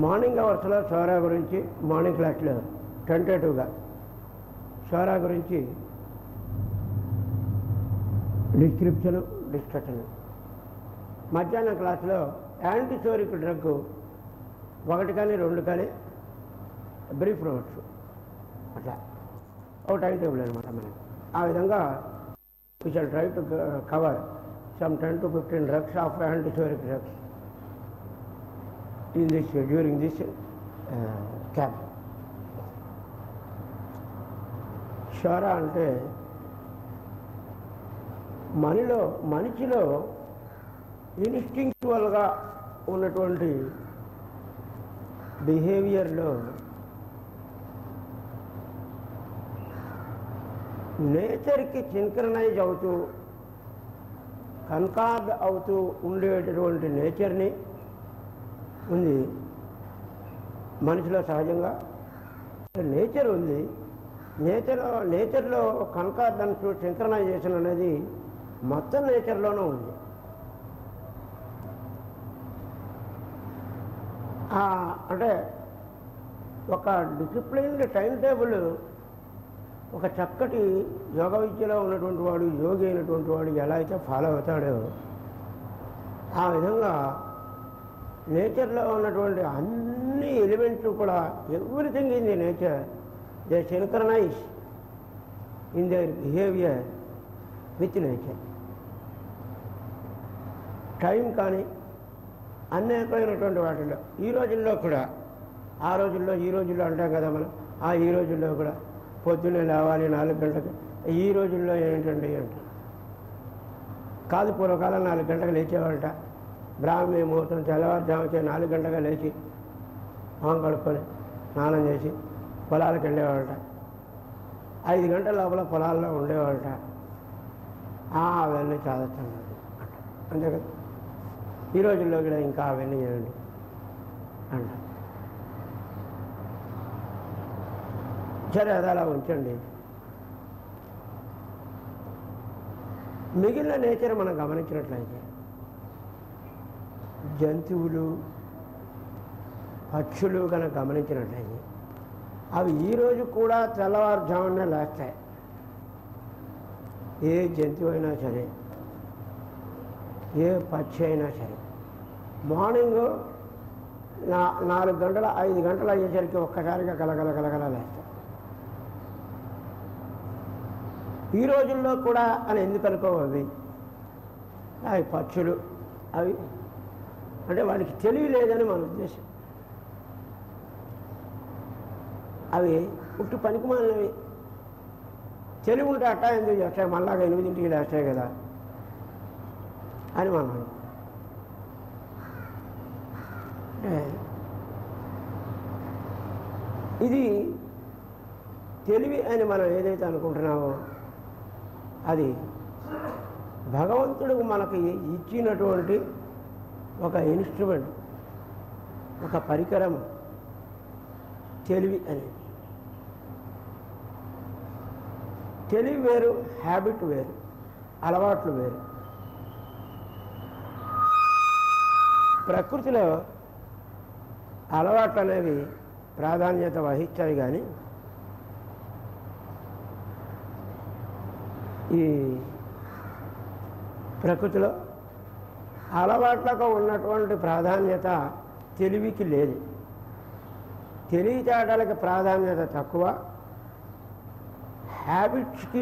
Morning అవర్స్లో Sora గురించి morning క్లాస్లో టెంటేటివ్గా సోరా గురించి డిస్క్రిప్షన్ డిస్కషన్ మధ్యాహ్నం క్లాసులో యాంటీసోరిక్ డ్రగ్ ఒకటి కానీ రెండు కానీ బ్రీఫ్ నోట్స్ అట్లా ఒక టైం టేబుల్ అనమాట మనకి ఆ విధంగా we shall try to uh, cover some 10 to 15 drugs of antisoric drugs in this during this uh, camp. Sarah అంటే మనలో మనిషిలో ఇన్స్టింక్చువల్గా ఉన్నటువంటి బిహేవియర్లో నేచర్కి సింక్రనైజ్ అవుతూ కన్కార్డ్ అవుతూ ఉండేటటువంటి నేచర్ని ఉంది మనిషిలో సహజంగా నేచర్ ఉంది నేచర్ నేచర్లో కన్కార్డెన్స్ సింక్రనైజేషన్ అనేది మొత్తం నేచర్లోనూ ఉంది ఆ, అంటే ఒక డిసిప్లిన్డ్ టైం టేబుల్ ఒక చక్కటి యోగ విద్యలో ఉన్నటువంటి వాడు యోగి అయినటువంటి వాడు ఎలా అయితే ఫాలో అవుతాడో ఆ విధంగా నేచర్లో ఉన్నటువంటి అన్ని ఎలిమెంట్స్ కూడా everything in the nature they synchronize in their behaviour with nature time కానీ అనేకమైనటువంటి వాటిల్లో ఈ రోజుల్లో కూడా ఆ రోజుల్లో ఈ రోజుల్లో అంటాం కదా మనం ఆ ఈ రోజుల్లో కూడా పొద్దున్నే లేవాలి నాలుగు గంటలకు ఈ రోజుల్లో ఏంటండి అంట కాదు పూర్వకాలం నాలుగు గంటలకు లేచేవాళ్ళట బ్రాహ్మీ ముహూర్తం తెల్లవారుజాముకే నాలుగు గంటగా లేచి మొహం కడుక్కొని స్నానం చేసి పొలాలకు వెళ్ళేవాళ్ళట ఐదు గంటల లోపల పొలాల్లో ఉండేవాళ్ళట ఆ, అవన్నీ చదువుతాం అంతే కదా ఈ రోజుల్లో కూడా ఇంకా అవన్నీ చేయండి అంట సరే అది అలా ఉంచండి మిగిలిన నేచర్ మనం గమనించినట్లయితే జంతువులు పక్షులు కనుక గమనించినట్లయితే అవి ఈరోజు కూడా తెల్లవారుజామునే లేస్తాయి ఏ జంతువు అయినా సరే ఏ పక్షి అయినా సరే మార్నింగ్ నా నాలుగు గంటల ఐదు గంటలు అయ్యేసరికి ఒక్కసారిగా కలగల కలగల లేస్తాయి ఈ రోజుల్లో కూడా అని ఎందుకు అనుకోవు అవి అవి పక్షులు అవి అంటే వాడికి తెలియలేదని మన ఉద్దేశం అవి పుట్టు పనికి మాలినవి తెలివి ఉంటే అట్టా ఎందుకు చేస్తాయి మళ్ళాగా ఎనిమిదింటికి లేస్తాయి కదా అని మనం అనుకో. అంటే ఇది తెలివి అని మనం ఏదైతే అనుకుంటున్నామో అది భగవంతుడు మనకి ఇచ్చినటువంటి ఒక ఇన్స్ట్రుమెంట్ ఒక పరికరం తెలివి అనేది తెలివి వేరు హ్యాబిట్ వేరు అలవాట్లు వేరు ప్రకృతిలో అలవాట్లు అనేవి ప్రాధాన్యత వహిస్తాయి కానీ ఈ ప్రకృతిలో అలవాట్లకు ఉన్నటువంటి ప్రాధాన్యత తెలివికి లేదు తెలివితేటలకి ప్రాధాన్యత తక్కువ హ్యాబిట్స్కి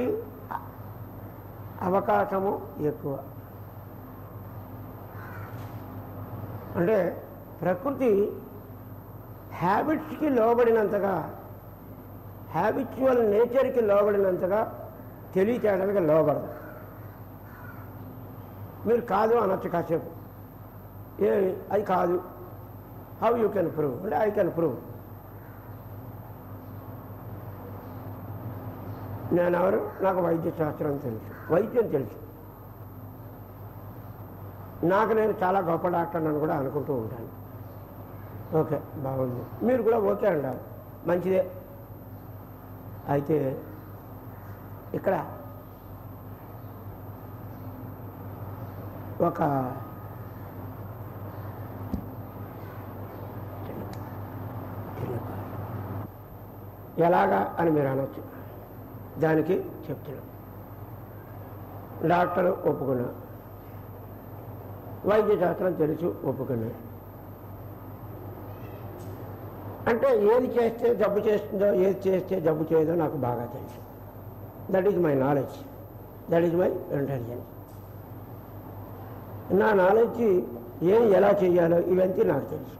అవకాశము ఎక్కువ అంటే ప్రకృతి హ్యాబిట్స్కి లోబడినంతగా హ్యాబిచువల్ నేచర్కి లోబడినంతగా తెలివితేటలకి లోబడదు మీరు కాదు అనొచ్చు కాసేపు ఏ అది కాదు హౌ యూ కెన్ ప్రూవ్ అంటే ఐ కెన్ ప్రూవ్ నేను ఎవరు నాకు వైద్య శాస్త్రం తెలుసు వైద్యం తెలుసు నాకు నేను చాలా గొప్ప డాక్టర్ అని కూడా అనుకుంటూ ఉంటాను ఓకే బాగుంది మీరు కూడా ఓకే అంటారు మంచిదే అయితే ఇక్కడ ఒక చిల్లక ఎలాగా అని మీరు అనొచ్చు దానికి చెప్తున్నాం డాక్టర్ ఒప్పుకున్నా వైద్య శాస్త్రం తెలుసు ఒప్పుకున్నా అంటే ఏది చేస్తే జబ్బు చేస్తుందో ఏది చేస్తే జబ్బు చేయదో నాకు బాగా తెలుసు that is my knowledge that is my intelligence నా నాలెడ్జ్ ఏం ఎలా చేయాలో ఇవంతా నాకు తెలుసు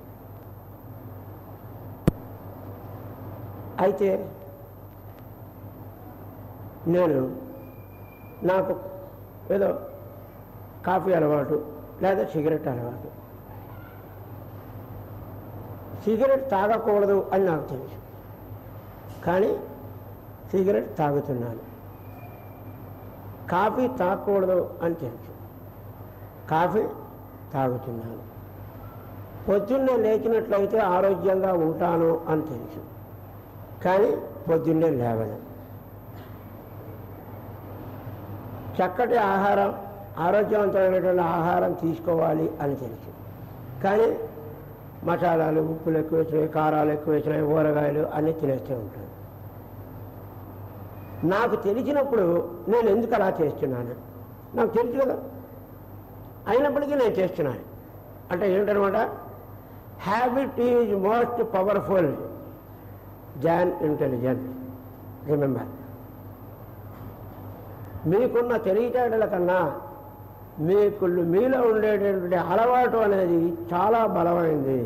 అయితే నేను నాకు ఏదో కాఫీ అలవాటు లేదా సిగరెట్ అలవాటు సిగరెట్ తాగకూడదు అని నాకు తెలుసు కానీ సిగరెట్ తాగుతున్నాను కాఫీ తాగకూడదు అని తెలుసు కాఫీ తాగుతున్నాను పొద్దున్నే లేచినట్లయితే ఆరోగ్యంగా ఉంటాను అని తెలుసు కానీ పొద్దున్నే లేవను చక్కటి ఆహారం ఆరోగ్యవంతమైనటువంటి ఆహారం తీసుకోవాలి అని తెలుసు కానీ మసాలాలు ఉప్పులు ఎక్కువ వేసినాయి కారాలు ఎక్కువ వేసినాయి ఊరగాయలు అన్నీ తినేస్తూ ఉంటాను నాకు తెలిసినప్పుడు నేను ఎందుకు అలా చేస్తున్నాను నాకు తెలుసు కదా అయినప్పటికీ నేను చేస్తున్నాను అంటే ఏంటనమాట habit is most powerful than intelligence remember మీకున్న తెలివితేటల కన్నా మీకు మీలో ఉండేటటువంటి అలవాటు అనేది చాలా బలమైంది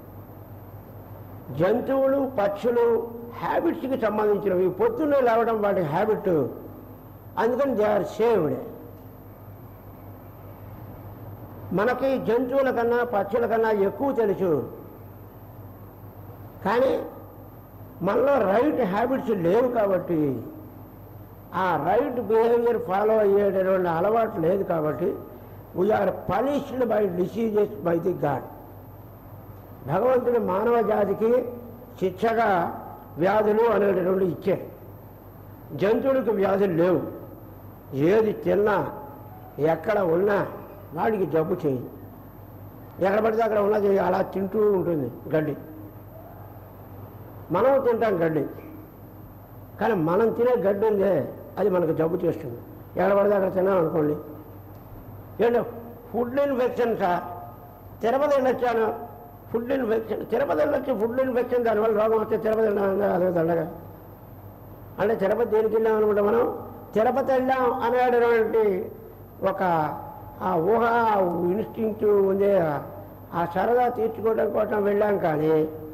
జంతువులు పక్షులు హ్యాబిట్స్కి సంబంధించినవి పొద్దున్నే లేవడం వాటి హ్యాబిట్ అందుకని దే ఆర్ సేవ్డ్ మనకి జంతువుల కన్నా పక్షుల కన్నా ఎక్కువ తెలుసు కానీ మనలో రైట్ హ్యాబిట్స్ లేవు కాబట్టి ఆ రైట్ బిహేవియర్ ఫాలో అయ్యేటటువంటి అలవాటు లేదు కాబట్టి we are punished by diseases by the God భగవంతుడు మానవ జాతికి శిక్షగా వ్యాధులు అనేటటువంటి ఇచ్చాడు జంతువులకు వ్యాధులు లేవు ఏది తిన్నా ఎక్కడ ఉన్నా వాడికి జబ్బు చేయి ఎక్కడ పడితే అక్కడ ఉన్నది అలా తింటూ ఉంటుంది గడ్డి మనం తింటాం గడ్డి కానీ మనం తినే గడ్డి ఉందే అది మనకు జబ్బు చేస్తుంది ఎక్కడ పడితే అక్కడ తిన్నాం అనుకోండి ఏంటో ఫుడ్ ఇన్ఫెక్షన్ సార్ తిరుపతి వెళ్ళొచ్చాను ఫుడ్ ఇన్ఫెక్షన్ తిరుపతి వెళ్ళొచ్చి ఫుడ్ ఇన్ఫెక్షన్ దానివల్ల రోగం వస్తే తిరుపతి వెళ్ళాం అదే దండగా అంటే తిరుపతి దేనికి వెళ్ళాం అనుకుంటే మనం తిరుపతి వెళ్ళాం అనేటటువంటి ఒక ఆ ఊహ ఇన్స్టింక్ట్ ఉంది ఆ సరదా తీర్చుకోవడం కోసం వెళ్ళాం కానీ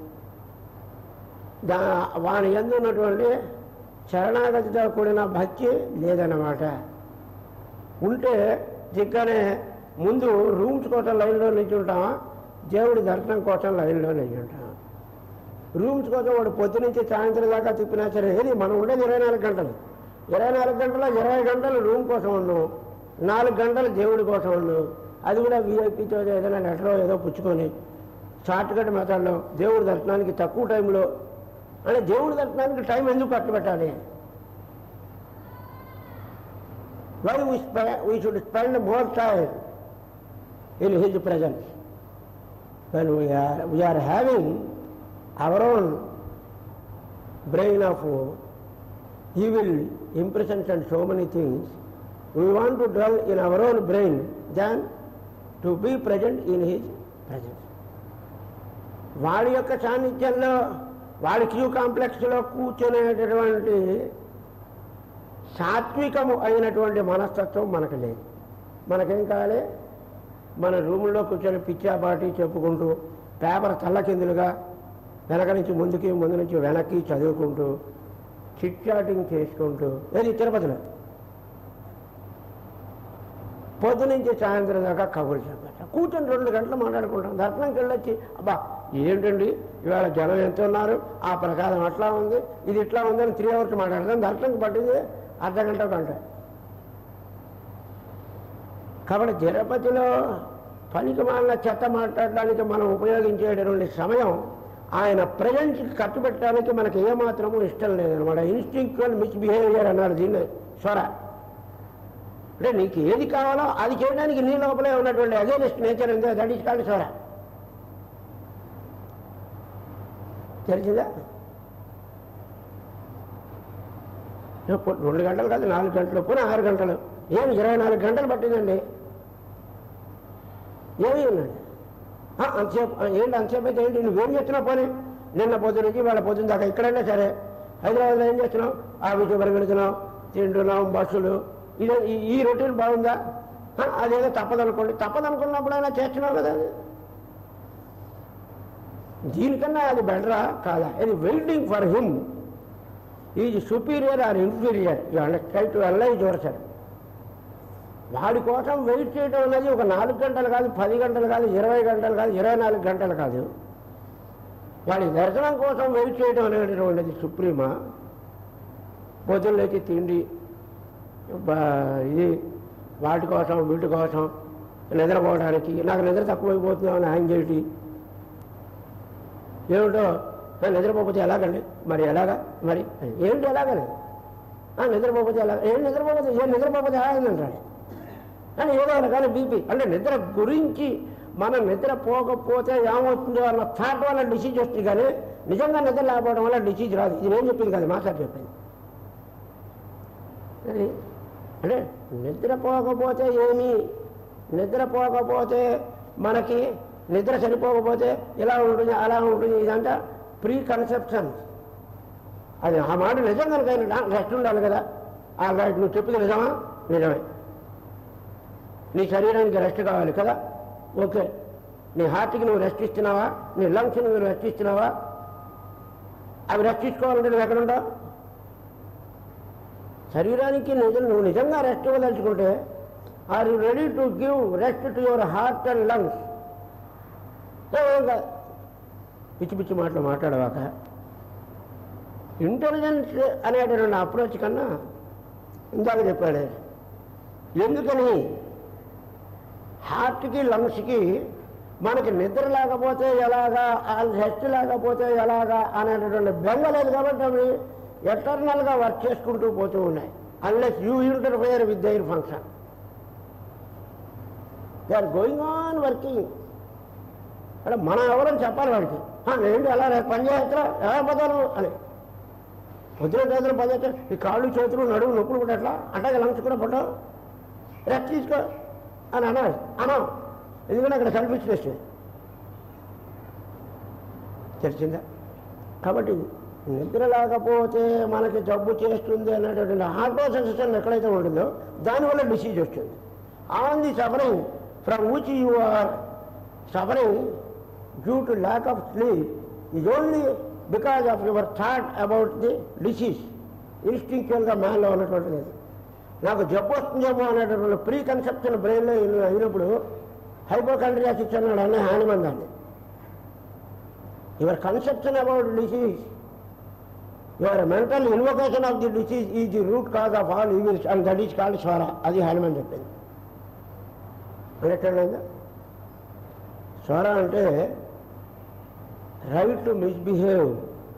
దా వాని ఎందు ఉన్నటువంటి శరణాగతితో కూడిన భక్తి లేదన్నమాట ఉంటే దిగ్గనే ముందు రూమ్స్ కోసం లైన్లో నిల్చుంటాం దేవుడి దర్శనం కోసం లైన్లో నిల్చుంటాం రూమ్స్ కోసం వాడు పొద్దు నుంచి సాయంత్రం దాకా తిప్పినా సరే ఏది మనం ఉండేది ఇరవై నాలుగు గంటలు ఇరవై నాలుగు గంటల ఇరవై గంటలు రూమ్ కోసం ఉన్నాం నాలుగు గంటలు దేవుడి కోసం ఉన్నాం అది కూడా వీఐపీతో ఏదైనా లెటరో ఏదో పుచ్చుకొని షార్ట్ కట్ మెథడ్లో దేవుడి దర్శనానికి తక్కువ టైంలో అంటే దేవుడి దర్శనానికి టైం ఎందుకు కట్టుబెట్టాలి why we should spend more time in his presence when we are, we are having our own brain of evil impressions and so many things, we want to dwell in our own brain than to be present in his presence. వాడి యొక్క సాన్నిధ్యంలో వాడి queue కాంప్లెక్స్లో కూర్చునేటటువంటి సాత్వికము అయినటువంటి మనస్తత్వం మనకు లేదు మనకేం కావాలి మన రూముల్లో కూర్చొని పిచ్చాపాటి చెప్పుకుంటూ పేపర్ తల్లకిందులుగా వెనక నుంచి ముందుకి ముందు నుంచి వెనక్కి చదువుకుంటూ చిట్ చాటింగ్ చేసుకుంటూ ఏది తిరుపతిలో పొద్దు నుంచి సాయంత్రం దాకా కబుర్లు చెప్పారు కూర్చొని రెండు గంటలు మాట్లాడుకుంటాం దర్శనంకి వెళ్ళొచ్చి అబ్బా ఏంటండి ఇవాళ జనం ఎంత ఉన్నారు ఆ ప్రకారం అట్లా ఉంది ఇది ఇట్లా ఉంది అని త్రీ అవర్స్ మాట్లాడతాం దర్శనంకి పట్టింది అర్ధ గంట గంట కాబట్టి తిరుపతిలో పనికి మాలిన చెత్త మాట్లాడడానికి మనం ఉపయోగించేటటువంటి సమయం ఆయన ప్రజెంట్కి కట్టుబెట్టడానికి మనకి ఏమాత్రము ఇష్టం లేదనమాట ఇన్స్టింక్చువల్ మిస్బిహేవియర్ అన్నారు దీన్ని స్వర అంటే నీకు ఏది కావాలో అది చేయడానికి నీ లోపలే ఉన్నటువంటి అగేనిస్ట్ నేచర్ ఉందో దట్ ఈస్ కాల్డ్ స్వర తెలిసిందా ఇప్పుడు రెండు గంటలు కాదు నాలుగు గంటలు పోనీ ఆరు గంటలు ఏమి ఇరవై నాలుగు గంటలు పట్టిందండి ఏమి ఉన్నది ఆ, అంతసేపు ఆ, ఏంటి అంతసేపు అయితే ఏంటి నువ్వేం చేస్తున్నావు పోనీ నిన్న పొద్దు నుంచి వాళ్ళ పొద్దున్న దాకా ఎక్కడైనా సరే హైదరాబాద్లో ఏం చేస్తున్నావు ఆఫీసు పరిగెడుతున్నావు తింటున్నాం బస్సులు ఇదే ఈ- ఈ రొటీన్ బాగుందా ఆ, అదేదో తప్పదనుకోండి తప్పదనుకున్నప్పుడైనా చేస్తున్నావు కదా అది దీనికన్నా అది బెటరా కాదా ఇది waiting for him is superior or inferior you try to analyse yourself వాడి కోసం వెయిట్ చేయడం అనేది ఒక నాలుగు గంటలు కాదు పది గంటలు కాదు ఇరవై గంటలు కాదు ఇరవై నాలుగు గంటలు కాదు వాడి దర్శనం కోసం వెయిట్ చేయడం అనేటువంటిది సుప్రీమా పొద్దున్నైతే తిండి బా- ఇది వాటి కోసం వీటి కోసం నిద్రపోవడానికి నాకు నిద్ర తక్కువైపోతుందని యాంగ్జైటీ ఏమిటో "ఆ, నిద్రపోకపోతే ఎలాగండి మరి ఎలాగా మరి ఏంటి ఎలాగని "ఆ, నిద్రపోకపోతే ఎలా ఏం నిద్రపోకపోతే ఏం నిద్రపోకపోతే ఎలాగంటాడు కానీ ఏదో కానీ బీపీ అంటే నిద్ర గురించి మనం నిద్ర పోకపోతే ఏమవుతుందో అన్న థాట్ వల్ల డిసీజ్ వస్తుంది కానీ నిజంగా నిద్ర లేకపోవడం వల్ల డిసీజ్ రాదు ఇది నేను చెప్పింది కదా మాట్లాడి చెప్పింది అది అంటే నిద్రపోకపోతే ఏమి నిద్రపోకపోతే మనకి నిద్ర సరిపోకపోతే ఇలా ఉంటుంది అలా ఉంటుంది ఇదంతా ప్రీ కన్సెప్షన్ అది ఆ మాట నిజం కనుక రెస్ట్ ఉండాలి కదా ఆ రైట్ నువ్వు చెప్పింది నిజమా నిజమే నీ శరీరానికి రెస్ట్ కావాలి కదా ఓకే నీ హార్ట్కి నువ్వు రెస్ట్ ఇస్తున్నావా నీ లంగ్స్కి నువ్వు రెస్ట్ ఇస్తున్నావా అవి రెస్ట్ ఇచ్చుకోవాలంటే నువ్వు ఎక్కడ ఉంటావు శరీరానికి నిజం నువ్వు నిజంగా రెస్ట్ ఇవ్వదలుచుకుంటే are you ready to give rest to your heart and lungs పిచ్చి పిచ్చి మాటలు మాట్లాడవాక ఇంటెలిజెన్స్ అనేటటువంటి అప్రోచ్ కన్నా ఇందాక చెప్పాడు ఎందుకని హార్ట్కి లంగ్స్కి మనకి నిద్ర లేకపోతే ఎలాగా రెస్ట్ లేకపోతే ఎలాగా అనేటటువంటి బెంగ లేదు కాబట్టి అవి ఎటర్నల్గా వర్క్ చేసుకుంటూ పోతూ ఉన్నాయి unless you interfere with their function they are going on working అంటే మనం ఎవరని చెప్పాలి వాడికి "ఆ, ఏంటి అలా రేపు పని చేస్తా ఎలా పోతాను అని పొద్దున చేతులు పని చేస్తే ఈ కాళ్ళు చేతులు నడువు నొప్పులు కూడా ఎట్లా అట్లాగే లంగ్స్ కూడా పుట్టవు రెస్ట్ తీసుకో అని అనాలి అనం ఎందుకంటే అక్కడ సెల్ఫిష్నెస్ తెలిసిందా కాబట్టి నిద్ర లేకపోతే మనకి జబ్బు చేస్తుంది అనేటటువంటి ఆటో సెన్సేషన్ ఎక్కడైతే ఉంటుందో దానివల్ల డిసీజ్ వస్తుంది on the suffering from which you are suffering due to lack of sleep is only because of your thought about the disease ఇన్స్టింక్చువల్గా మ్యాన్లో ఉన్నటువంటిది అది. నాకు జబ్బు వస్తుందేమో అనేటటువంటి ప్రీ కన్సెప్షన్ బ్రెయిన్లో అయినప్పుడు హైపోకండ్రియాసిస్ అన్నాడు అన్న హానిమన్ దాన్ని your conception about disease your mental invocation of the disease is the root cause of all evils and that is called స్వర అది హానిమన్ చెప్పింది అండర్స్టాండ్ స్వర అంటే రైట్ టు మిస్బిహేవ్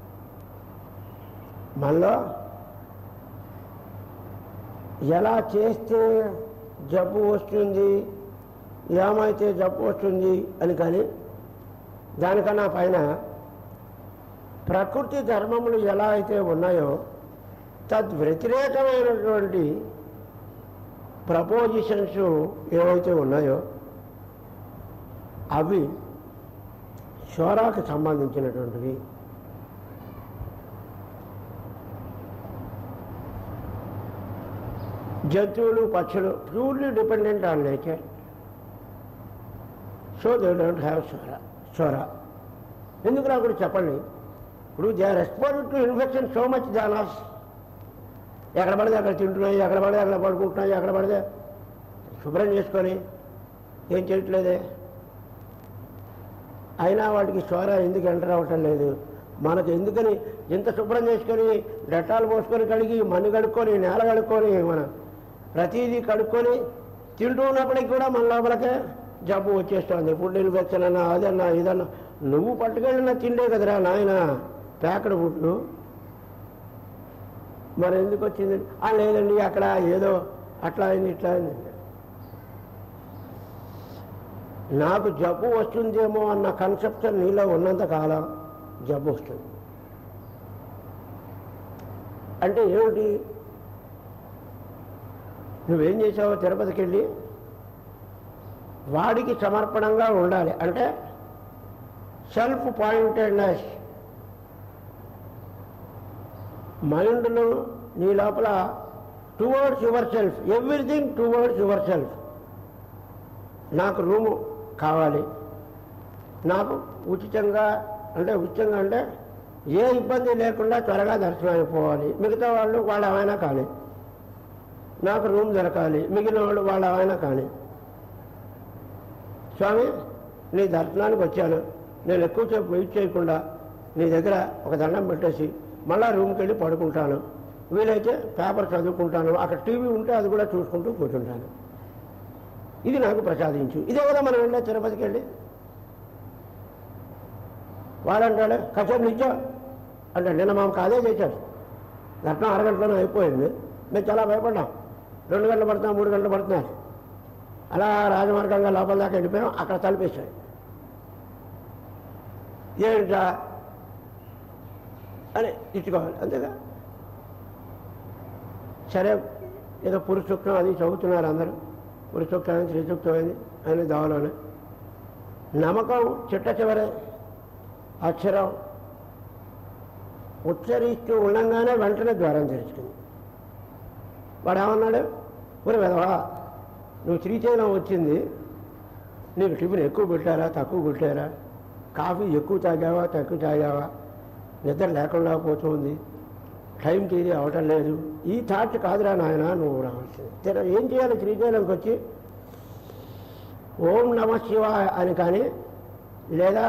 మనలో ఎలా చేస్తే జబ్బు వస్తుంది ఏమైతే జబ్బు వస్తుంది అని కానీ దానికన్నా పైన ప్రకృతి ధర్మములు ఎలా అయితే ఉన్నాయో తద్వ్యతిరేకమైనటువంటి ప్రపోజిషన్స్ ఏవైతే ఉన్నాయో అవి శోరాకు సంబంధించినటువంటివి జంతువులు పక్షులు purely dependent on nature so they don't have psora psora ఎందుకు నాకు కూడా చెప్పండి ఇప్పుడు they are expose to infection so much జానాస్ ఎక్కడ పడితే అక్కడ తింటున్నాయి ఎక్కడ పడితే అక్కడ పడుకుంటున్నాయి ఎక్కడ పడితే శుభ్రం చేసుకొని ఏం చేయట్లేదే అయినా వాటికి సోరా ఎందుకు ఎంటర్ అవ్వటం లేదు మనకు ఎందుకని ఇంత శుభ్రం చేసుకొని డెట్టాలు పోసుకొని కడిగి మన్ను కడుక్కొని నేల కడుక్కొని మన ప్రతిదీ కడుక్కొని తింటూ ఉన్నప్పటికి కూడా మన లోపలకే జబ్బు వచ్చేస్తుంది ఫుడ్ ఇన్ఫెక్షన్ అన్నా అదన్నా ఇదన్నా నువ్వు పట్టుకెళ్ళిన తిండే కదరా నాయన ప్యాకెడ్ ఫుడ్లు మరి ఎందుకు వచ్చింది ఆ లేదండి అక్కడ ఏదో అట్లా అయింది ఇట్లా అయింది నాకు జబ్బు వస్తుందేమో అన్న కన్సెప్షన్ నీలో ఉన్నంత కాలం జబ్బు వస్తుంది అంటే ఏమిటి నువ్వేం చేసావు తిరుపతికి వెళ్ళి వాడికి సమర్పణంగా ఉండాలి అంటే సెల్ఫ్ పాయింటెడ్నెస్ మైండ్ను నీ లోపల towards yourself everything towards yourself నాకు రూము కావాలి నాకు ఉచితంగా అంటే ఉచితంగా అంటే ఏ ఇబ్బంది లేకుండా త్వరగా దర్శనానికి పోవాలి మిగతా వాళ్ళు వాళ్ళ ఏమైనా కానీ నాకు రూమ్ దొరకాలి మిగిలిన వాళ్ళు వాళ్ళ ఏమైనా కానీ స్వామి నీ దర్శనానికి వచ్చాను నేను ఎక్కువసేపు వెయిట్ చేయకుండా నీ దగ్గర ఒక దండం పెట్టేసి మళ్ళా రూమ్కి వెళ్ళి పడుకుంటాను వీలైతే పేపర్ చదువుకుంటాను అక్కడ టీవీ ఉంటే అది కూడా చూసుకుంటూ కూర్చుంటాను ఇది నాకు ప్రసాదించు ఇదే కదా మనం వెళ్ళే తిరుపతికి వెళ్ళి వాడంటాడు కసేపు నిచ్చో అంటే నిన్న మాకు అదే చేశాడు దర్శనం అరగంటలోనే అయిపోయింది మేము చాలా భయపడ్డాం రెండు గంటలు పడుతున్నాం మూడు గంటలు పడుతున్నారు అలా రాజమార్గంగా లోపల దాకా వెళ్ళిపోయాం అక్కడ తలిపేశాడు ఏంటా అని ఇచ్చుకోవాలి అంతేగా సరే ఏదో పురుషోక్తం అది చదువుతున్నారు అందరూ పురుషోక్తం శ్రీసూక్తమైంది అని దావలోనే నమ్మకం చిట్ట చివరి అక్షరం ఉచ్చరిస్తూ ఉండగానే వెంటనే ద్వారం తెరుచుకుంది వాడు ఏమన్నాడు ఊరి వెదవా నువ్వు శ్రీశైలం వచ్చింది నీకు టిఫిన్ ఎక్కువ పెట్టారా తక్కువ పెట్టారా కాఫీ ఎక్కువ తాగావా తక్కువ తాగావా నిద్ర లేకుండా పోతుంది టైం తీరి అవటం లేదు ఈ థాట్ కాదురా నాయన నువ్వు రావాల్సింది తెర ఏం చేయాలి శ్రీశైలంకి వచ్చి ఓం నమ శివాయ అని కానీ లేదా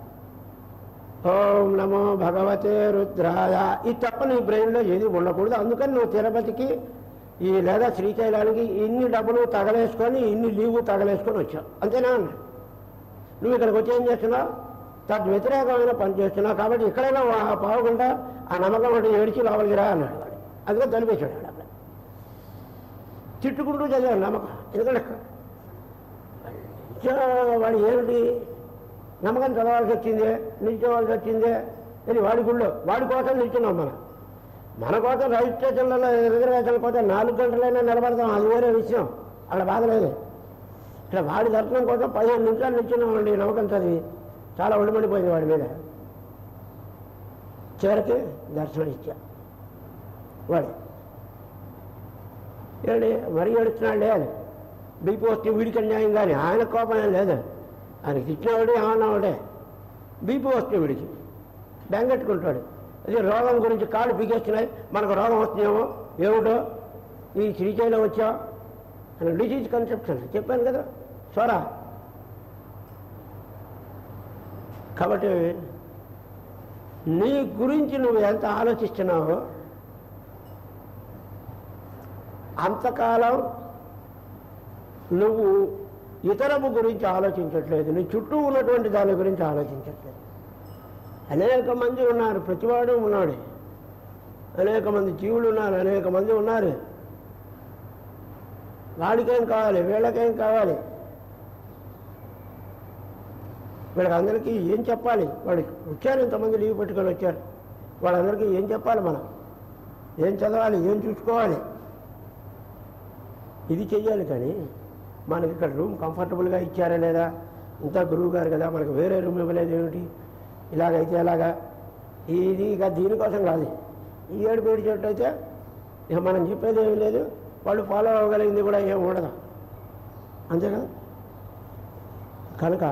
ఓం నమో భగవతే రుద్రాయ ఈ తప్ప నీ బ్రెయిన్లో ఏది ఉండకూడదు అందుకని నువ్వు తిరుపతికి ఈ లేదా శ్రీశైలానికి ఇన్ని డబ్బులు తగలేసుకొని ఇన్ని లీవు తగలేసుకొని వచ్చావు అంతేనా అన్నాడు నువ్వు ఇక్కడికి వచ్చి ఏం చేస్తున్నావు తద్ వ్యతిరేకమైన పని చేస్తున్నావు కాబట్టి ఎక్కడైనా వా- పావుకుంటా ఆ నమ్మకం అంటే ఏడిచి లోపలికి రా అన్నాడు వాడు అందుకని తలిపేశాడు వాడు అక్కడ తిట్టుకుంటూ చదివాడు నమ్మకం ఎందుకంటే చా, వాడు ఏమిటి నమ్మకం చదవాల్సి వచ్చిందే నిల్చోవాల్సి వచ్చిందే అని వాడి గుళ్ళో వాడి కోసం నిల్చున్నాం మనం మన కోసం రైలు స్టేషన్లలో రిజర్వేషన్ కోసం నాలుగు గంటలైనా నిలబడతాం అది వేరే విషయం అక్కడ బాధ లేదు ఇక్కడ వాడి దర్శనం కోసం పదిహేను నిమిషాలు నిల్చున్నామండి నమ్మకం చదివి చాలా ఒడిమడిపోయింది వాడి మీద చివరికి దర్శనం ఇచ్చా వాడు ఏడి మరీ ఏడుస్తున్నాడే అని బీపీ వస్తే వీడికి అన్యాయం కానీ ఆయన కోపం ఏం లేదు ఆయనకి ఇచ్చినవాడు ఏమన్నావాడే బీపీ వస్తే వీడికి బెంగెట్టుకుంటాడు అదే రోగం గురించి కాళ్ళు పీకేస్తున్నాయి మనకు రోగం వస్తుందేమో ఏమిటో ఈ శ్రీశైలం వచ్చా అని డిసీజ్ కన్సెప్షన్ చెప్పాను కదా స్వరా కాబట్టి నీ గురించి నువ్వు ఎంత ఆలోచిస్తున్నావో అంతకాలం నువ్వు ఇతరము గురించి ఆలోచించట్లేదు నీ చుట్టూ ఉన్నటువంటి దాని గురించి ఆలోచించట్లేదు అనేక మంది ఉన్నారు ప్రతివాడు ఉన్నాడు అనేక మంది జీవులు ఉన్నారు అనేక మంది ఉన్నారు వాడికేం కావాలి వీళ్ళకేం కావాలి వీళ్ళకి అందరికీ ఏం చెప్పాలి వాడు వచ్చారు ఇంతమంది లీవ్ పెట్టుకొని వచ్చారు వాళ్ళందరికీ ఏం చెప్పాలి మనం ఏం చదవాలి ఏం చూసుకోవాలి ఇది చెయ్యాలి కానీ మనకి ఇక్కడ రూమ్ కంఫర్టబుల్గా ఇచ్చారా లేదా ఇంత గురువు గారు కదా మనకు వేరే రూమ్ ఇవ్వలేదు ఏమిటి ఇలాగైతే ఎలాగా ఇది ఇక దీనికోసం కాదు ఈ ఏడు పేరు చెట్టు అయితే ఇక మనం చెప్పేది ఏమీ లేదు వాళ్ళు ఫాలో అవ్వగలిగింది కూడా ఏం ఉండదు అంతే కదా కనుక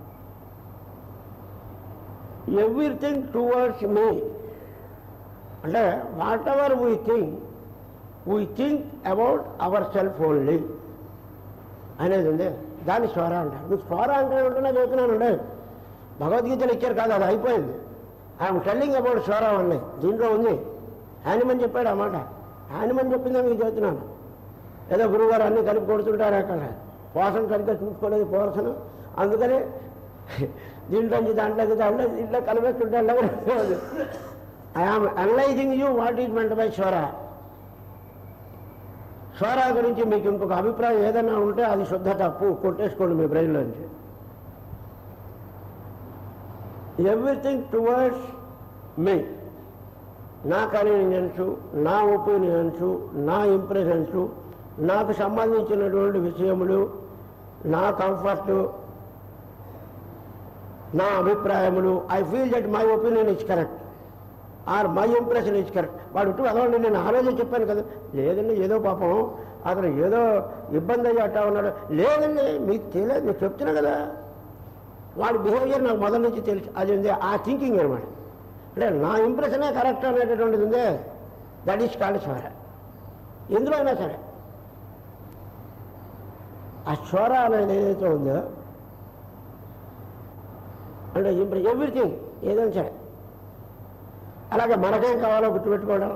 ఎవ్రీథింగ్ టువర్డ్స్ మీ అంటే whatever we think we think about hour ourselves only అనేది ఉంది దాన్ని స్వర అంటారు మీకు స్వర అంటే ఉంటున్నా చెబుతున్నాను ఉండే భగవద్గీతలు ఇచ్చారు కాదు అది అయిపోయింది ఐఎమ్ టెల్లింగ్ అబౌట్ స్వర ఓన్లీ దీంట్లో ఉంది హ్యానిమన్ చెప్పాడు అన్నమాట హ్యానిమన్ చెప్పిందే మీకు చెబుతున్నాను ఏదో గురువుగారు అన్నీ కలిపి కొడుతుంటారు అక్కడ పోషణ సరిగ్గా చూసుకోలేదు పోషణ అందుకని దీంట్లోంచి దాంట్లోకి దాంట్లో దీంట్లో కలిపేస్తుంటారు I am analysing you what is meant by స్వర స్వరా గురించి మీకు ఇంకొక అభిప్రాయం ఏదైనా ఉంటే అది శుద్ధ తప్పు కొట్టేసుకోండి మీ బ్రెయిన్లోంచి ఎవ్రీథింగ్ టువర్డ్స్ మీ నా కన్వీనియన్స్ నా ఒపీనియన్స్ నా ఇంప్రెషన్స్ నాకు సంబంధించినటువంటి విషయములు నా కంఫర్ట్ నా అభిప్రాయములు I feel that my opinion is correct or my impression is correct వాడు ఇటు అదవండి నేను ఆ రోజే చెప్పాను కదా లేదండి ఏదో పాపం అతను ఏదో ఇబ్బంది అయ్యి అట్టా ఉన్నాడు లేదండి మీకు తెలియదు నేను చెప్తున్నా కదా వాడి బిహేవియర్ నాకు మొదటి నుంచి తెలుసు అది ఉంది ఆ థింకింగ్ అనమాట అంటే నా ఇంప్రెషనే కరెక్ట్ అనేటటువంటిది ఉందే దట్ ఈస్ కాల్డ్ స్వర ఎందులో అయినా సరే ఆ స్వర అనేది ఏదైతే ఉందో అంటే ఇంప్రెస్ ఎవ్రీథింగ్ ఏదైనా సరే అలాగే మనకేం కావాలో గుర్తుపెట్టుకోవడం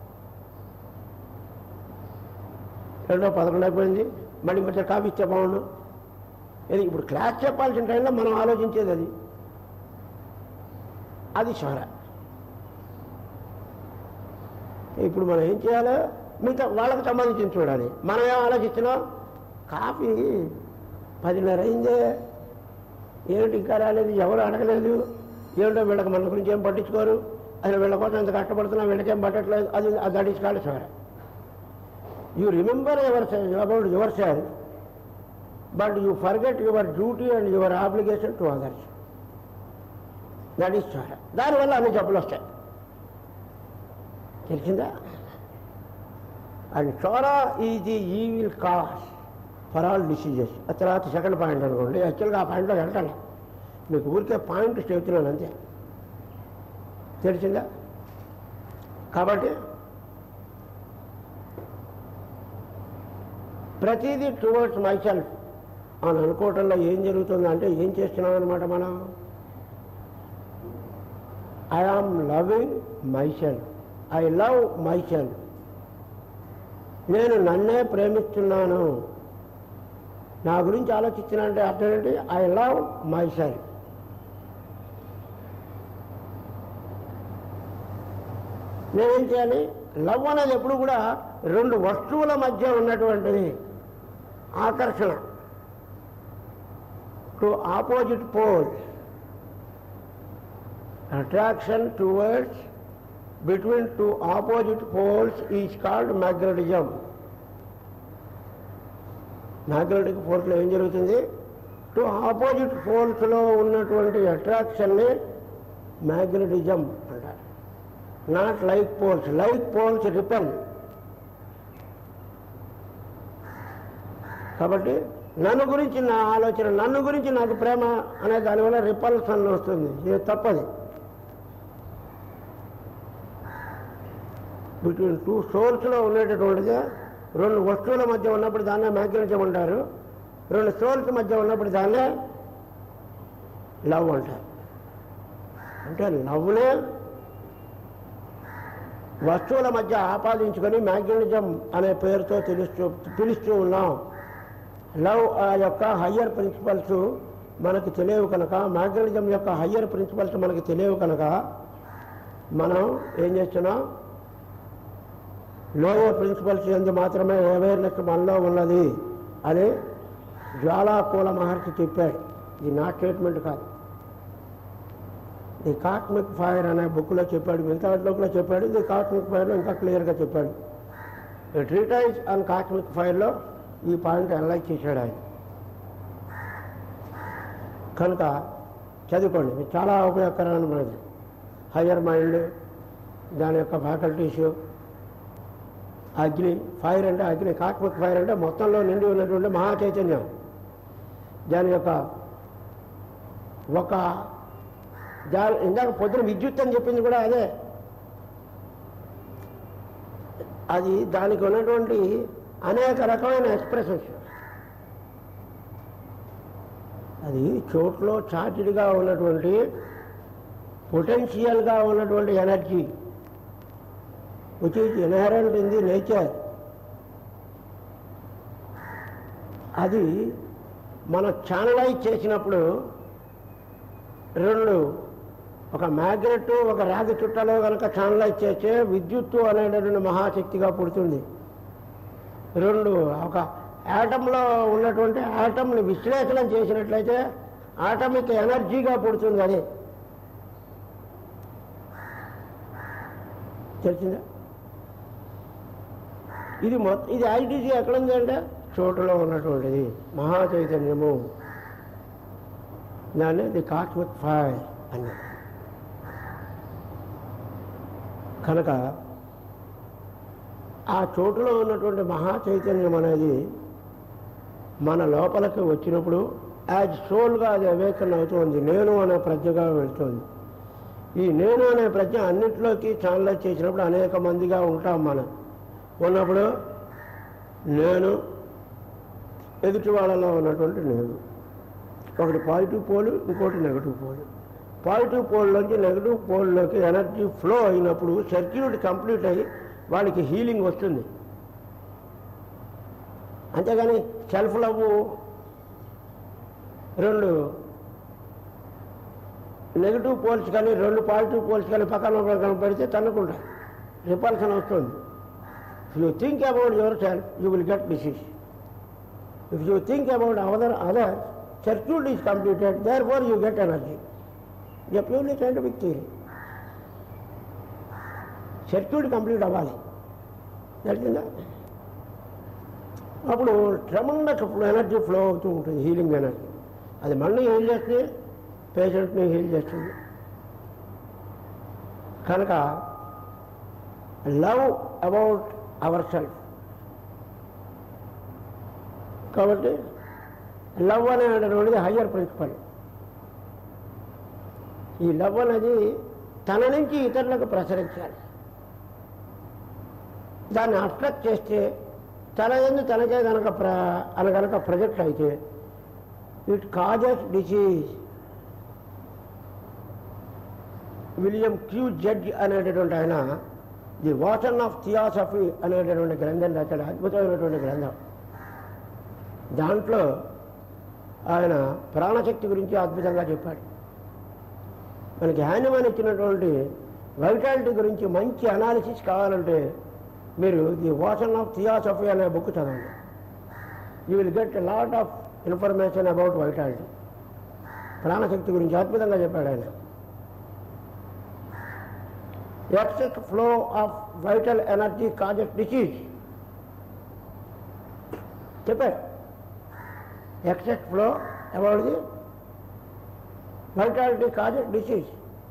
రెండో పదకొండు అయిపోయింది మళ్ళీ మధ్య కాఫీ ఇచ్చే బాగుండు ఇది ఇప్పుడు క్లాస్ చెప్పాల్సిన టైంలో మనం ఆలోచించేది అది అది స్వర ఇప్పుడు మనం ఏం చేయాలి మిగతా వాళ్ళకి సంబంధించి చూడాలి మనం ఏం ఆలోచిస్తున్నాం కాఫీ పదిన్నర అయిందే ఏమిటి ఇంకా రాలేదు ఎవరు అడగలేదు ఏమిటో వీళ్ళకి మన గురించి ఏం పట్టించుకోరు అసలు వీళ్ళ కోసం ఎంత కష్టపడుతున్నా వీళ్ళకేం పట్టట్లేదు అది దట్ ఈస్ కాల్డ్ స్వర you remember your about yourself but you forget your duty and your obligation to others that is స్వర దానివల్ల అన్ని జబ్బులు వస్తాయి తెలిసిందా and psora is the evil cause for all diseases ఆ తర్వాత సెకండ్ పాయింట్ అనుకోండి యాక్చువల్గా ఆ పాయింట్లో వెళ్తాను మీకు ఊరికే పాయింట్ చెబుతున్నాను అంతే తెలిసిందా కాబట్టి ప్రతిదీ టువర్డ్స్ మై సెల్ఫ్ అని అనుకోవటంలో ఏం జరుగుతుంది అంటే ఏం చేస్తున్నాం అనమాట మనం I am loving myself I love myself నేను నన్నే ప్రేమిస్తున్నాను నా గురించి ఆలోచిస్తున్నా అంటే అర్థం ఏంటి ఐ లవ్ మై సెల్ఫ్ నేనేం చేయాలి లవ్ అనేది ఎప్పుడు కూడా రెండు వస్తువుల మధ్య ఉన్నటువంటిది ఆకర్షణ two opposite poles attraction towards between two opposite poles is called magnetism magnetic ఫోర్స్లో ఏం జరుగుతుంది టు ఆపోజిట్ పోల్స్లో ఉన్నటువంటి అట్రాక్షన్ని మ్యాగ్నటిజం అంటారు not like poles like poles repel కాబట్టి నన్ను గురించి నా ఆలోచన నన్ను గురించి నాకు ప్రేమ అనే దానివల్ల రిపల్సన్ వస్తుంది ఇది తప్పది బిట్వీన్ టూ సోల్స్లో ఉండేటటువంటిది రెండు వస్తువుల మధ్య ఉన్నప్పుడు దాన్నే మ్యాగ్నటిజం అంటారు రెండు సోల్స్ మధ్య ఉన్నప్పుడు దాన్నే లవ్ అంటారు అంటే లవ్నే వస్తువుల మధ్య ఆపాదించుకొని మ్యాగ్నటిజం అనే పేరుతో తెలుస్తూ పిలుస్తూ ఉన్నాం లవ్ ఆ యొక్క హయ్యర్ ప్రిన్సిపల్స్ మనకు తెలియవు కనుక మ్యాగ్నటిజం యొక్క హయ్యర్ ప్రిన్సిపల్స్ మనకు తెలియవు కనుక మనం ఏం చేస్తున్నాం లోయర్ ప్రిన్సిపల్స్ ఎందు మాత్రమే అవేర్నెస్ మనలో ఉన్నది అని జ్వాలాకూల మహర్షి చెప్పాడు ఇది నా స్టేట్మెంట్ కాదు ది కాస్మిక్ ఫైర్ అనే బుక్లో చెప్పాడు మిగతా వాటిలో కూడా చెప్పాడు ది కాస్మిక్ ఫైర్లో ఇంకా క్లియర్గా చెప్పాడు ట్రీటైజ్ అండ్ కాస్మిక్ ఫైర్లో ఈ పాయింట్ అనలైజ్ చేశాడు ఆయన కనుక చదువుకోండి ఇది చాలా ఉపయోగకరమైనది హయ్యర్ మైండ్ దాని యొక్క ఫ్యాకల్టీస్ అగ్ని ఫైర్ అంటే అగ్ని కాస్మిక్ ఫైర్ అంటే మొత్తంలో నిండి ఉన్నటువంటి మహా చైతన్యం దాని యొక్క ఒక దాని ఇందాక పొద్దున విద్యుత్ అని చెప్పింది కూడా అదే అది దానికి ఉన్నటువంటి అనేక రకమైన ఎక్స్ప్రెషన్స్ అది చోట్లో చార్జ్డ్గా ఉన్నటువంటి పొటెన్షియల్గా ఉన్నటువంటి energy which is inherent in the nature అది మనం ఛానలైజ్ చేసినప్పుడు రెండు ఒక మ్యాగ్నెట్ ఒక రాగి చుట్టలో కనుక ఛానలైజ్ చేస్తే విద్యుత్తు అనేటటువంటి మహాశక్తిగా పుడుతుంది రెండు ఒక యాటంలో ఉన్నటువంటి యాటంని విశ్లేషణ చేసినట్లయితే ఆటమిక్ ఎనర్జీగా పుడుతుంది అది తెలిసిందా ఇది మొత్తం ఇది ఐటీసీ ఎక్కడ ఉంది అంటే చోటులో ఉన్నటువంటిది మహా చైతన్యము దాన్ని ది కాస్మిక్ ఫైర్ అని కనుక ఆ చోటులో ఉన్నటువంటి మహా చైతన్యం అనేది మన లోపలికి వచ్చినప్పుడు యాజ్ సోల్గా అది అవేకన్ అవుతుంది నేను అనే ప్రజ్ఞగా వెళ్తుంది ఈ నేను అనే ప్రజ్ఞ అన్నింటిలోకి ఛానలైజ్ చేసినప్పుడు అనేక మందిగా ఉంటాం మనం ఉన్నప్పుడు నేను ఎదుటి వాళ్ళలో ఉన్నటువంటి నేను ఒకటి పాజిటివ్ పోల్ ఇంకోటి నెగటివ్ పోల్ పాజిటివ్ పోల్లోంచి నెగటివ్ పోల్లోకి ఎనర్జీ ఫ్లో అయినప్పుడు సర్క్యూట్ కంప్లీట్ అయ్యి వాళ్ళకి హీలింగ్ వస్తుంది అంతేగాని సెల్ఫ్ లవ్ రెండు నెగిటివ్ పోల్స్ కానీ రెండు పాజిటివ్ పోల్స్ కానీ పక్కన పక్కన పెడితే తన్నుకుంటాయి రిపల్షన్ వస్తుంది if you think about yourself you will get disease if you think about other other circuit is completed therefore you get energy ఇది purely scientific theory circuit complete అవ్వాలి తెలిసిందా అప్పుడు ట్రమండస్ ఎనర్జీ ఫ్లో అవుతూ ఉంటుంది healing energy అది మళ్ళీ heal చేస్తుంది పేషెంట్ని హీల్ చేస్తుంది కనుక లవ్ అబౌట్ అవర్ సెల్ఫ్ కాబట్టి లవ్ అనేటటువంటిది హయ్యర్ ప్రిన్సిపల్ ఈ లవ్ అనేది తన నుంచి ఇతరులకు ప్రసరించాలి దాన్ని అబ్స్ట్రక్ట్ చేస్తే తన ఎందు తనకే కనుక ప్ర అని కనుక ప్రొజెక్ట్ అయితే it causes disease William Q Judge అనేటటువంటి ఆయన ది వాసన్ ఆఫ్ థియాసఫీ అనేటటువంటి గ్రంథం రాశాడు అద్భుతమైనటువంటి గ్రంథం దాంట్లో ఆయన ప్రాణశక్తి గురించి అద్భుతంగా చెప్పాడు మనకి హ్యానిమన్ ఇచ్చినటువంటి వైటాలిటీ గురించి మంచి అనాలిసిస్ కావాలంటే మీరు ది వాసన్ ఆఫ్ థియాసఫీ అనే బుక్ చదవండి you will get lot of information about vitality ప్రాణశక్తి గురించి అద్భుతంగా చెప్పాడు ఆయన excess flow of vital energy causes disease చెప్పారు excess flow about the vitality causes disease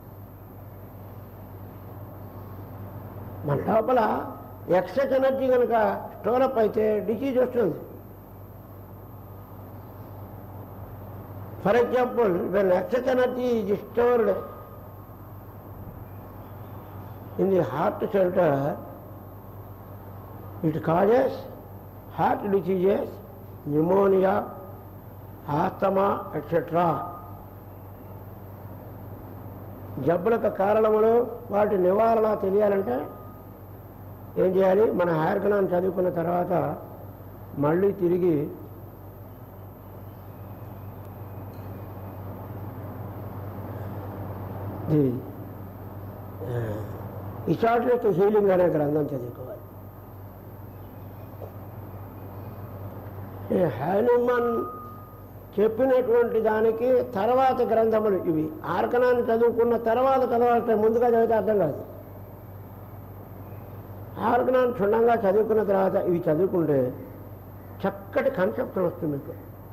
మన లోపల ఎక్సెస్ ఎనర్జీ కనుక స్టోరప్ అయితే డిసీజ్ వస్తుంది for example when excess energy is stored in the heart center, it causes heart diseases, pneumonia, asthma, etc. జబ్బులకు కారణములు వాటి నివారణ తెలియాలంటే ఏం చేయాలి మన హైర్గణాన్ని చదువుకున్న తర్వాత మళ్ళీ తిరిగి ది ఇషాట్లకి హీలింగ్ అనే గ్రంథం చదువుకోవాలి ఈ హనుమన్ చెప్పినటువంటి దానికి తర్వాత గ్రంథములు ఇవి ఆర్కనాన్ని చదువుకున్న తర్వాత చదవాలంటే ముందుగా చదివితే అర్థం కాదు ఆర్కనాన్ని క్షుణ్ణంగా చదువుకున్న తర్వాత ఇవి చదువుకుంటే చక్కటి కన్సెప్ట్ వస్తుంది మీకు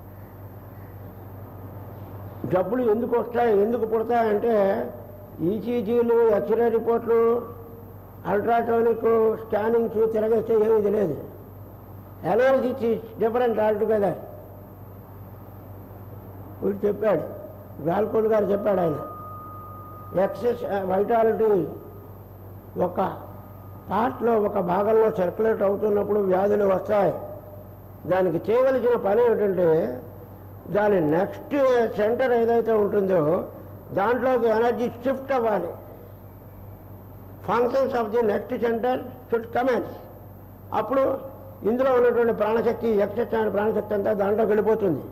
జబ్బులు ఎందుకు వస్తాయి ఎందుకు పుడతాయంటే ఈసీజీలు ఎక్స్రే రిపోర్ట్లు అల్ట్రాసోనిక్ స్కానింగ్స్ తిరగేస్తే ఏమీ తెలియదు ఎనాలిసిస్ డిఫరెంట్ ఆల్టుగెదర్ వీడు చెప్పాడు గాల్కోల్ గారు చెప్పాడు ఆయన ఎక్సెస్ వైటాలిటీ ఒక పార్ట్లో ఒక భాగంలో సర్క్యులేట్ అవుతున్నప్పుడు వ్యాధులు వస్తాయి దానికి చేయవలసిన పని ఏమిటంటే దాని నెక్స్ట్ సెంటర్ ఏదైతే ఉంటుందో దాంట్లోకి ఎనర్జీ షిఫ్ట్ అవ్వాలి functions of the next centre should commence అప్పుడు ఇందులో ఉన్నటువంటి ప్రాణశక్తి ఎక్సెస్ అయిన ప్రాణశక్తి అంతా దాంట్లోకి వెళ్ళిపోతుంది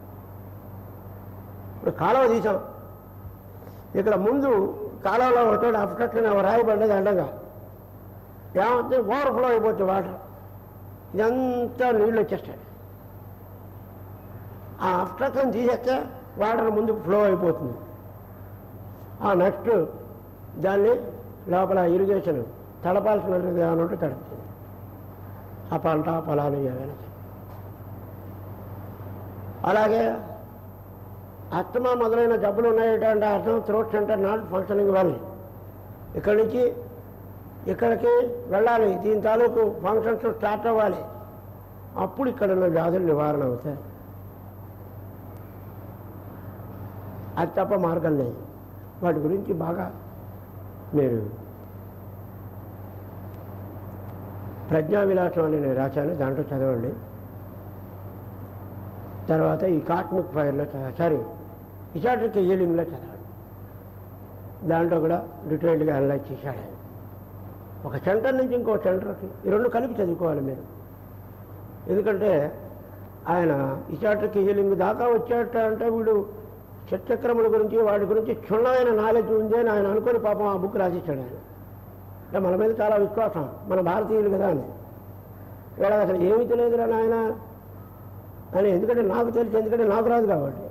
ఇప్పుడు కాలువ తీసాం ఇక్కడ ముందు కాలువలో ఒకటి అబ్స్ట్రక్షన్ రాయబడ్డది అండగా ఏమంటే ఓవర్ఫ్లో అయిపోతుంది వాటర్ ఇదంతా నీళ్ళు వచ్చేస్తాయి ఆ అబ్స్ట్రక్షన్ తీసేస్తే వాటర్ ముందు ఫ్లో అయిపోతుంది ఆ నెక్స్ట్ దాన్ని లోపల ఇరిగేషన్ తడపాల్సినది ఏమైనా ఉంటే తడుపుతుంది ఆ పంట ఆ పొలాలు ఏమైనా సరే. అలాగే అస్తమా మొదలైన జబ్బులు ఉన్నాయంటే అర్థం throat centre not functioning well ఇక్కడి నుంచి ఇక్కడికి వెళ్ళాలి దీని తాలూకు ఫంక్షన్స్ స్టార్ట్ అవ్వాలి అప్పుడు ఇక్కడ ఉన్న వ్యాధులు నివారణ అవుతాయి అది తప్ప మార్గం లేదు వాటి గురించి బాగా మీరు ప్రజ్ఞా విలాసం అని నేను రాశాను దాంట్లో చదవండి తర్వాత ఈ కాస్మిక్ ఫైర్లో చదవ సారీ ఇషాట్రిక్ హీలింగ్లో చదవండి దాంట్లో కూడా డీటెయిల్డ్గా అనలైజ్ చేశాడు ఆయన ఒక సెంటర్ నుంచి ఇంకో సెంటర్కి ఈ రెండు కలిపి చదువుకోవాలి మీరు ఎందుకంటే ఆయన ఇషాట్రిక్ హీలింగ్ దాకా వచ్చాట అంటే వీడు షట్చక్రముల గురించి వాటి గురించి క్షుణ్ణమైన నాలెడ్జ్ ఉంది అని ఆయన అనుకుని పాపం ఆ బుక్ రాసిచ్చాడు ఆయన అంటే మన మీద చాలా విశ్వాసం మన భారతీయులు కదా అని వీళ్ళకి అసలు ఏమీ తెలియదురా నాయన అని ఎందుకంటే నాకు తెలుసు ఎందుకంటే నాకు రాదు కాబట్టి